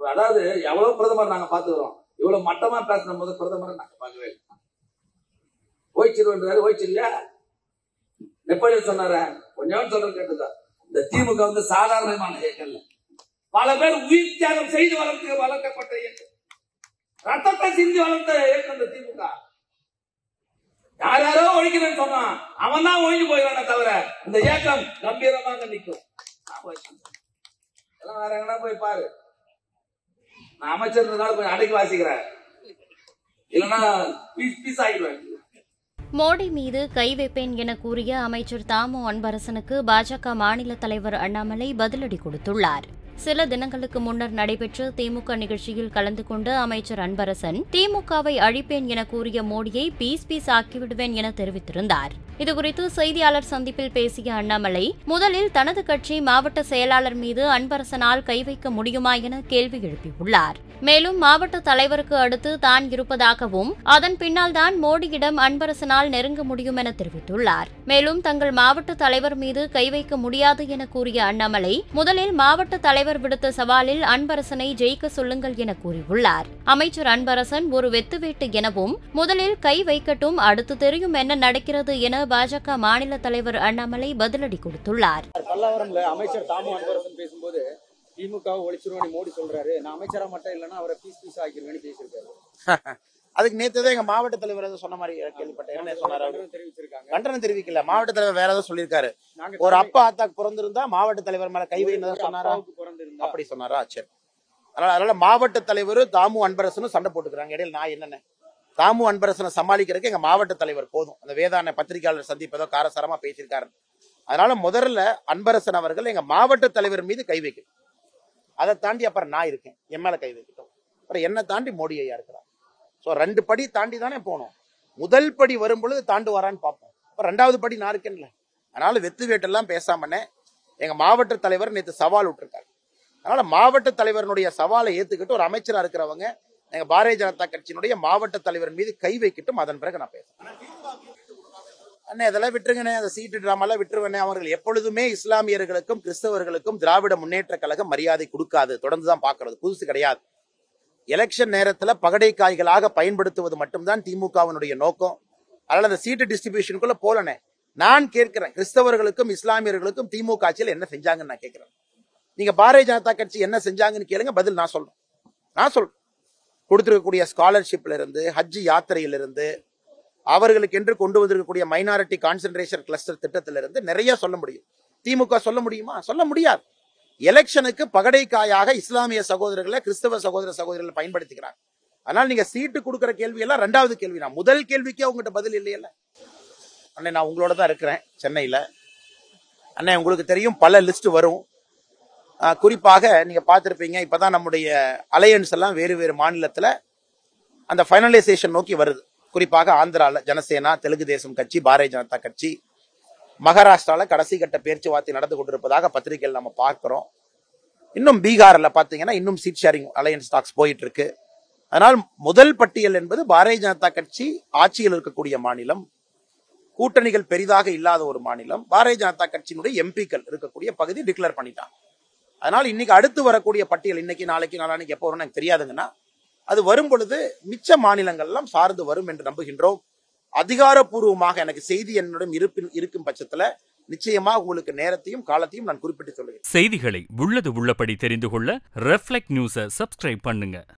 அதாவது எவ்வளவு பிரதமர் நாங்க பாத்துக்கிறோம் இவ்வளவு மட்டமா பேசின போது பிரதமரை நாங்க பார்க்கவே இல்லை ஓய்ச்சிருவன்றாரு ஓய்ச்சில்லையா நெப்போலியன் சொன்னாரு கொஞ்சம் சொல்றது கேட்டுதான் இந்த திமுக வந்து சாதாரணமான இயக்கம் இல்ல பல பேர் உயிர் தியாகம் செய்து வளர்த்து வளர்க்கப்பட்ட இயக்கம் ரத்தத்தை சிந்தி வளர்த்த இயக்கம் இந்த திமுக யார் யாரோ ஒழிக்கிறேன்னு சொன்னான் அவன் தான் ஒழிஞ்சு போயிடானே தவிர இந்த இயக்கம் கம்பீரமாக நிற்கும் நான் போய் சொல்றேன். எல்லாம் வேற எங்கன்னா போய் பாரு நான் அமைச்சர் இருந்ததால போய் அடக்கி வாசிக்கிறேன் இல்லைன்னா பீஸ் பீஸ் ஆகிடுவேன் மோடி மீது கை வைப்பேன் என கூறிய அமைச்சர் தாமு அன்பரசனுக்கு பாஜக மாநில தலைவர் அண்ணாமலை பதிலடி கொடுத்துள்ளார் சில தினங்களுக்கு முன்னர் நடைபெற்ற திமுக நிகழ்ச்சியில் கலந்து கொண்ட அமைச்சர் அன்பரசன் திமுகவை அழிப்பேன் என கூறிய மோடியை பீஸ் பீஸ் ஆக்கிவிடுவேன் என தெரிவித்திருந்தார் இதுகுறித்து செய்தியாளர் சந்திப்பில் பேசிய அண்ணாமலை முதலில் தனது கட்சி மாவட்ட செயலாளர் மீது அன்பரசனால் கை வைக்க முடியுமா என கேள்வி எழுப்பியுள்ளார் மேலும் மாவட்ட தலைவருக்கு அடுத்து தான் இருப்பதாகவும் அதன் பின்னால் தான் மோடியிடம் அன்பரசனால் நெருங்க முடியும் என தெரிவித்துள்ளார் மேலும் தங்கள் மாவட்ட தலைவர் மீது கை வைக்க முடியாது என கூறிய அண்ணாமலை முதலில் மாவட்ட தலைவர் விடுத்த சவாலில் அன்பரசனை ஜெயிக்க சொல்லுங்கள் என கூறியுள்ளார் அமைச்சர் அன்பரசன் ஒரு வெத்துவேட்டு எனவும் முதலில் கை வைக்கட்டும் அடுத்து தெரியும் என்ன நடக்கிறது என பாஜக மாநில தலைவர் அண்ணாமலை பதிலடி கொடுத்துள்ளார் பல்லாவரம்ல அமைச்சர் தாமு அன்பரசன் பேசும்போது திமுக ஒழிச்சிருவோம் மோடி சொல்றாரு நான் அமைச்சரா மட்டும் இல்லைன்னா அவரை பீஸ் பீஸ் ஆக்கிருவேன்னு பேசியிருக்காரு அதுக்கு நேத்து தான் எங்க மாவட்ட தலைவர் ஏதோ சொன்ன மாதிரி கேள்விப்பட்டேன் என்ன சொன்னாரு அவரு? கண்டனம் தெரிவிச்சிருக்காங்க கண்டனம் தெரிவிக்கல மாவட்ட தலைவர் வேற ஏதோ சொல்லியிருக்காரு நாங்க ஒரு அப்பா ஆத்தாக்கு பிறந்திருந்தா மாவட்ட தலைவர் மேல கை வைன்னு ஒரு சொன்னாரா அப்பாவுக்கு பிறந்திருந்தா அப்படி சொன்னாரா சரி அதனால அதனால மாவட்ட தலைவர் தாமு அன்பரசனும் சண்டை போட்டுக்கிறாங்க இடையில நான் என்னென்ன தாமு அன்பரசனை சமாளிக்கிறதுக்கு எங்க மாவட்ட தலைவர் போதும் அந்த வேதான பத்திரிகையாளர் சந்திப்பு ஏதோ காரசாரமா பேசியிருக்காரு அதனால முதல்ல அன்பரசன் அவர்கள் எங்க மாவட்ட தலைவர் மீது கை வைக்கணும் அதை தாண்டி அப்புறம் நான் இருக்கேன் என் மேல கை வைக்கட்டும் அப்புறம் என்ன தாண்டி மோடி ஐயா இருக்கிறார் ஸோ ரெண்டு படி தாண்டி தானே போகணும் முதல் படி வரும் பொழுது தாண்டு வரான்னு பார்ப்போம் அப்புறம் ரெண்டாவது படி நான் இருக்கேன்ல அதனால வெத்து வேட்டெல்லாம் பேசாமனே எங்க மாவட்ட தலைவர் நேற்று சவால் விட்டுருக்காரு அதனால மாவட்ட தலைவருடைய சவாலை ஏத்துக்கிட்டு ஒரு அமைச்சரா இருக்கிறவங்க எங்க பாரதிய ஜனதா கட்சியினுடைய மாவட்ட தலைவர் மீது கை வைக்கட்டும் அதன் பிறகு நான் பேசுறேன் அண்ணே இதெல்லாம் விட்டுருங்கண்ணே அந்த சீட்டு டிராமெல்லாம் விட்டுருவேனே அவர்கள் எப்பொழுதுமே இஸ்லாமியர்களுக்கும் கிறிஸ்தவர்களுக்கும் திராவிட முன்னேற்ற கழகம் மரியாதை கொடுக்காது தொடர்ந்து தான் பார்க்கிறது புதுசு கிடையாது எலெக்ஷன் நேரத்துல பகடை காய்களாக பயன்படுத்துவது மட்டும்தான் திமுகவினுடைய நோக்கம் அதனால அந்த சீட்டு டிஸ்ட்ரிபியூஷனுக்குள்ள போலனே நான் கேட்கிறேன் கிறிஸ்தவர்களுக்கும் இஸ்லாமியர்களுக்கும் திமுக ஆட்சியில் என்ன செஞ்சாங்கன்னு நான் கேட்கிறேன் நீங்க பாரதிய ஜனதா கட்சி என்ன செஞ்சாங்கன்னு கேளுங்க பதில் நான் சொல்றேன் நான் சொல்றேன் கொடுத்திருக்கக்கூடிய ஸ்காலர்ஷிப்ல இருந்து ஹஜ் யாத்திரையிலிருந்து அவர்களுக்கு என்று கொண்டு வந்திருக்கக்கூடிய மைனாரிட்டி கான்சென்ட்ரேஷன் கிளஸ்டர் திட்டத்திலிருந்து நிறைய சொல்ல முடியும் திமுக சொல்ல முடியுமா சொல்ல முடியாது எலெக்ஷனுக்கு பகடைக்காயாக இஸ்லாமிய சகோதரர்களை கிறிஸ்தவ சகோதர சகோதரர்களை பயன்படுத்திக்கிறாங்க அதனால நீங்க சீட்டு கொடுக்கிற கேள்வி எல்லாம் ரெண்டாவது கேள்வி தான் முதல் கேள்விக்கே உங்ககிட்ட பதில் இல்லையல்ல அண்ணே நான் உங்களோட தான் இருக்கிறேன் சென்னையில அண்ணே உங்களுக்கு தெரியும் பல லிஸ்ட் வரும் ஆஹ் குறிப்பாக நீங்க பார்த்திருப்பீங்க இப்பதான் நம்முடைய அலையன்ஸ் எல்லாம் வேறு வேறு மாநிலத்துல அந்த ஃபைனலைசேஷன் நோக்கி வருது குறிப்பாக ஆந்திரால ஜனசேனா தெலுங்கு தேசம் கட்சி பாரதிய ஜனதா கட்சி மகாராஷ்டிரால கடைசி கட்ட பேச்சுவார்த்தை நடந்து கொண்டிருப்பதாக பத்திரிகையில் நம்ம பார்க்கிறோம் இன்னும் பீகார்ல பாத்தீங்கன்னா இன்னும் சீட் ஷேரிங் அலையன்ஸ் டாக்ஸ் போயிட்டு இருக்கு அதனால் முதல் பட்டியல் என்பது பாரதிய ஜனதா கட்சி ஆட்சியில் இருக்கக்கூடிய மாநிலம் கூட்டணிகள் பெரிதாக இல்லாத ஒரு மாநிலம் பாரதிய ஜனதா கட்சியினுடைய எம்பிக்கள் இருக்கக்கூடிய பகுதி டிக்ளேர் பண்ணிட்டாங்க அதனால இன்னைக்கு அடுத்து வரக்கூடிய பட்டியல் இன்னைக்கு நாளைக்கு நாளானைக்கு எப்போ வரும்னு எனக்கு தெரியாதுங்கன்னா அது வரும் பொழுது மிச்ச மாநிலங்கள் எல்லாம் சார்ந்து வரும் என்று நம்புகின்றோம் அதிகாரப்பூர்வமாக எனக்கு செய்தி என்னிடம் இருப்பின் இருக்கும் பட்சத்துல நிச்சயமா உங்களுக்கு நேரத்தையும் காலத்தையும் நான் குறிப்பிட்டு சொல்லுகிறேன் செய்திகளை உள்ளது உள்ளபடி தெரிந்து கொள்ள ரெஃப்ளெக்ட் நியூஸை சப்ஸ்கிரைப் பண்ணுங்க